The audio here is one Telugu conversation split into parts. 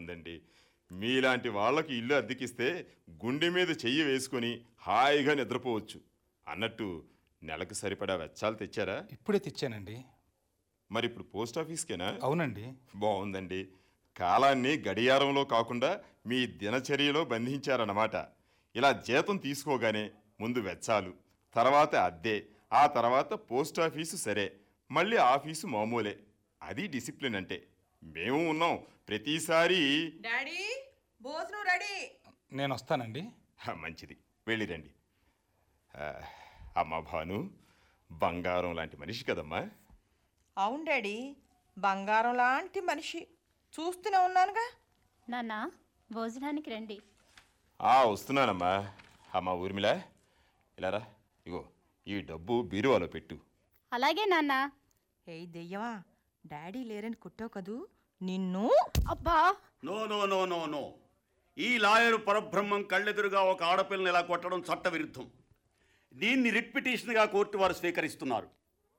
బాగుందండి మీలాంటి వాళ్ళకి ఇల్లు అద్దెకిస్తే గుండె మీద చెయ్యి వేసుకొని హాయిగా నిద్రపోవచ్చు అన్నట్టు నెలకు సరిపడా వెచ్చాలు తెచ్చారా ఇప్పుడే తెచ్చానండి మరి ఇప్పుడు పోస్ట్ ఆఫీస్కేనా అవునండి బాగుందండి కాలాన్ని గడియారంలో కాకుండా మీ దినచర్యలో బంధించారన్నమాట ఇలా జీతం తీసుకోగానే ముందు వెచ్చాలు తర్వాత అద్దె ఆ తర్వాత పోస్ట్ ఆఫీసు సరే మళ్ళీ ఆఫీసు మామూలే అది డిసిప్లిన్ అంటే మేము ఉన్నాం ప్రతిసారి డాడీ భోజనం రెడీ నేను వస్తానండి హ, మంచిది వెళ్ళిరండి ఆ, అమ్మ భాను బంగారం లాంటి మనిషి కదమ్మా అవును డాడీ బంగారం లాంటి మనిషి చూస్తూనే ఉన్నానుగా నాన్న భోజనానికి రండి ఆ వస్తున్నానమ్మా అమ్మ ఊర్మిళ ఇలారా ఇగో ఈ డబ్బు బీరువాలో పెట్టు అలాగే నాన్న ఏయ్ దెయ్యమా డాడీ లేరని కుట్టావు కదూ నిన్ను అబ్బా no no no no no ఈ లాయరు పరబ్రహ్మం కళ్ళెదురుగా ఒక ఆడపిల్లని ఇలా కొట్టడం చట్టవిరుద్ధం దీన్ని రిట్ పిటిషన్గా కోర్టు వారు స్వీకరిస్తున్నారు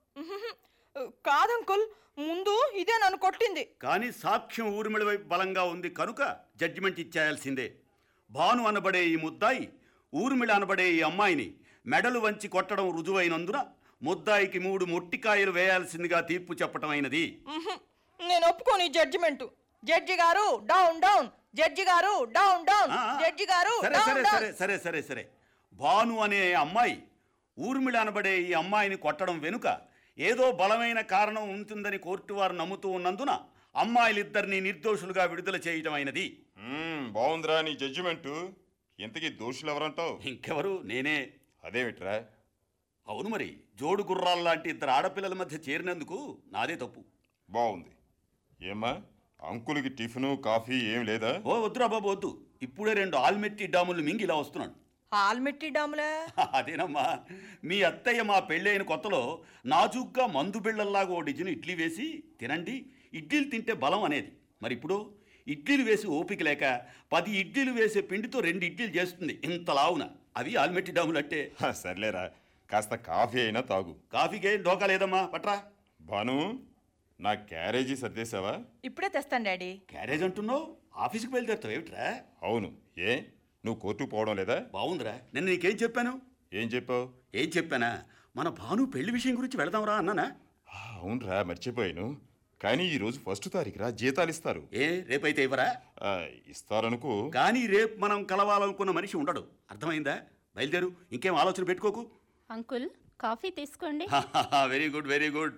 కాదంకుల్ ముందు ఇదే నన్ను కొట్టింది కానీ సాక్ష్యం ఊర్మిళ వైపు బలంగా ఉంది కనుక జడ్జిమెంట్ ఇచ్చేయాల్సిందే భాను అనబడే ఈ ముద్దాయి ఊర్మిళ అనబడే ఈ అమ్మాయిని మెడలు వంచి కొట్టడం రుజువైనందున ముద్దాయికి మూడు మొట్టికాయలు వేయాల్సిందిగా తీర్పు చెప్పటం అయినది ఉహుం, నేను ఒప్పుకోను ఈ జడ్జిమెంట్ జడ్జి గారు డౌన్ డౌన్ జడ్జి గారు డౌన్ డౌన్ ఆ, జడ్జి గారు సరే డౌన్ సరే డౌన్ సరే సరే సరే సరే భాను అనే అమ్మాయి ఊర్మిళ అనబడే ఈ అమ్మాయిని కొట్టడం వెనుక ఏదో బలమైన కారణం ఉంటుందని కోర్టు వారు నమ్ముతూ ఉన్నందున అమ్మాయిలిద్దరిని నిర్దోషులుగా విడుదల చేయటం అయినది మ్మ్, బాగుందిరా నీ జడ్జిమెంటు ఇంతకీ దోషులు ఎవరంటావు ఇంకెవరు నేనే అదేమిట్రా అవును మరి జోడు గుర్రాల లాంటి ఇద్దరు ఆడపిల్లల మధ్య చేరినందుకు నాదే తప్పు బాగుంది ఏమ్మా అంకులకి టిఫిను కాఫీ ఏం లేదా ఓ వద్దురా బాబు వద్దు ఇప్పుడే రెండు ఆల్మెట్టి డాములు మింగి ఇలా వస్తున్నాను ఆల్మెట్టి డాములే అదేనమ్మా మీ అత్తయ్య మా పెళ్ళైన కొత్తలో నాజూగ్గా మందు బిళ్ళల్లాగా ఓ డిజైన్ ఇడ్లీ వేసి తినండి ఇడ్లీలు తింటే బలం అనేది మరి ఇప్పుడు ఇడ్లీలు వేసి ఓపిక లేక పది ఇడ్లీలు వేసే పిండితో రెండు ఇడ్లీలు చేస్తుంది ఇంత లావున అవి ఆల్మెట్టి డాములు అంటే హ, సర్లేరా కాస్త కాఫీ అయినా తాగు కాఫీకి ఏం డోకా లేదమ్మా పట్రా భాను నా క్యారేజీ సర్దేశావా ఇప్పుడే తెస్తాను డాడీ క్యారేజ్ అంటున్నావు ఆఫీస్కి బయలుదేరుతావు ఏమిట్రా అవును ఏ నువ్వు కోర్టుకు పోవడం లేదా బాగుందిరా నేను నీకేం చెప్పాను ఏం చెప్పావు ఏం చెప్పానా మన భాను పెళ్లి విషయం గురించి వెళదాంరా అన్నానా ఆ, అవునరా మర్చిపోయాను కానీ ఈరోజు ఫస్ట్ తారీఖురా జీతాలు ఇస్తారు ఏ రేపైతే ఇవ్వరా ఆ, ఇస్తారనుకో కానీ రేపు మనం కలవాలనుకున్న మనిషి ఉండడు అర్థమైందా బయలుదేరు ఇంకేం ఆలోచన పెట్టుకోకు అంకుల్ కాఫీ తీసుకోండి వెరీ గుడ్ వెరీ గుడ్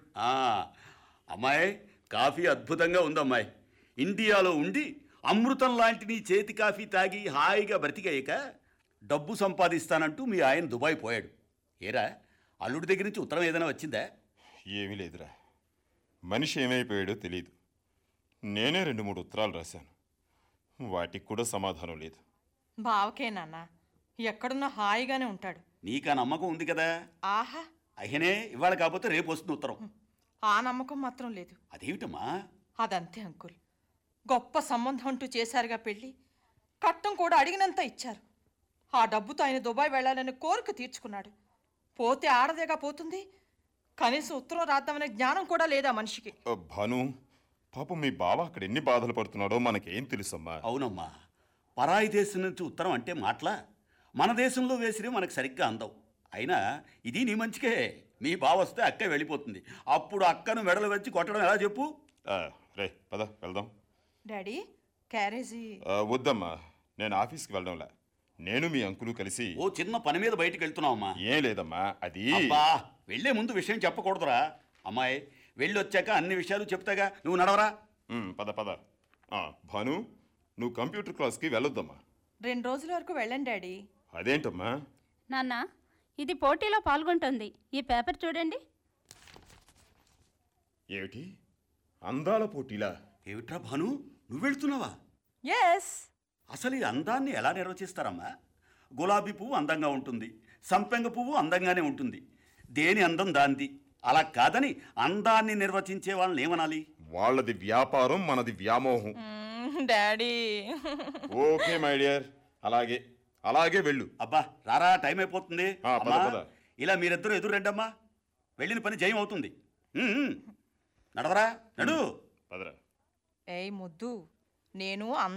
అమ్మాయి కాఫీ అద్భుతంగా ఉంది అమ్మాయి ఇండియాలో ఉండి అమృతం లాంటి నీ చేతి కాఫీ తాగి హాయిగా బ్రతికేయక డబ్బు సంపాదిస్తానంటూ మీ ఆయన దుబాయ్ పోయాడు ఏరా అల్లుడి దగ్గర నుంచి ఉత్తరం ఏదైనా వచ్చిందా ఏమీ లేదురా మనిషి ఏమైపోయాడో తెలియదు నేనే రెండు మూడు ఉత్తరాలు రాశాను వాటికి కూడా సమాధానం లేదు బావకే నాన్న ఎక్కడున్నా హాయిగానే ఉంటాడు నీకా నమ్మకం ఉంది కదా ఆహా అయ్యనే ఇవాళ కాకపోతే రేపు వస్తుంది ఉత్తరం ఆ నమ్మకం మాత్రం లేదు అదేమిటమ్మా అదంతే అంకుల్ గొప్ప సంబంధం అంటూ చేశారుగా పెళ్ళి కట్టం కూడా అడిగినంత ఇచ్చారు ఆ డబ్బుతో ఆయన దుబాయ్ వెళ్ళాలని కోరిక తీర్చుకున్నాడు పోతే ఆడదేగా పోతుంది కనీసం ఉత్తరం రాద్దామనే జ్ఞానం కూడా లేదా మనిషికి ఆ, భాను పాపం మీ బావ అక్కడ ఎన్ని బాధలు పడుతున్నాడో మనకేం తెలుసమ్మా అవునమ్మా పరాయి దేశం నుంచి ఉత్తరం అంటే మాటలా మన దేశంలో వేసినవి మనకు సరిగ్గా అందవు అయినా ఇది నీ మంచికే మీ బావ వస్తే అక్క వెళ్ళిపోతుంది అప్పుడు అక్కను మెడలు వచ్చి కొట్టడం ఎలా చెప్పు ఆ, రే పద వెళ్దాం డాడీ క్యారేజీ ఆ, వద్దమ్మా నేను ఆఫీస్కి వెళ్ళడంలా నేను మీ అంకులు కలిసి ఓ చిన్న పని మీద బయటికి వెళ్తున్నావమ్మా ఏం లేదమ్మా అది అబ్బా వెళ్ళే ముందు విషయం చెప్పకూడదురా అమ్మాయి వెళ్ళి వచ్చాక అన్ని విషయాలు చెప్తాగా నువ్వు నడవరా ఉమ్, పద పద ఆ, భాను నువ్వు కంప్యూటర్ క్లాస్కి వెళ్ళొద్దమ్మా రెండు రోజుల వరకు వెళ్ళండి డాడీ అదేంటమ్మా నాన్న ఇది పోటీలో పాల్గొంటుంది ఈ పేపర్ చూడండి ఏమిటి అందాల పోటీలా ఏమిట్రా భాను నువ్వు వెళ్తున్నావా ఎస్ అసలు ఈ అందాన్ని ఎలా నిర్వచిస్తారమ్మా గులాబీ పువ్వు అందంగా ఉంటుంది సంపెంగ పువ్వు అందంగానే ఉంటుంది దేని అందం దాంది అలా కాదని అందాన్ని నిర్వచించే వాళ్ళని ఏమనాలి వాళ్ళది వ్యాపారం మనది వ్యామోహం డాడీ ఓకే మై డియర్ అలాగే అలాగే వెళ్ళు అబ్బా రారా టైం అయిపోతుంది ఆ, పద, అమ్మా, పద. ఇలా మీరిద్దరూ ఎదురు రండమ్మా వెళ్ళిన పని జయం అవుతుంది ఉమ్, ఉమ్. నడవరా నడు పదరా ఏయ్ ముద్దు నేను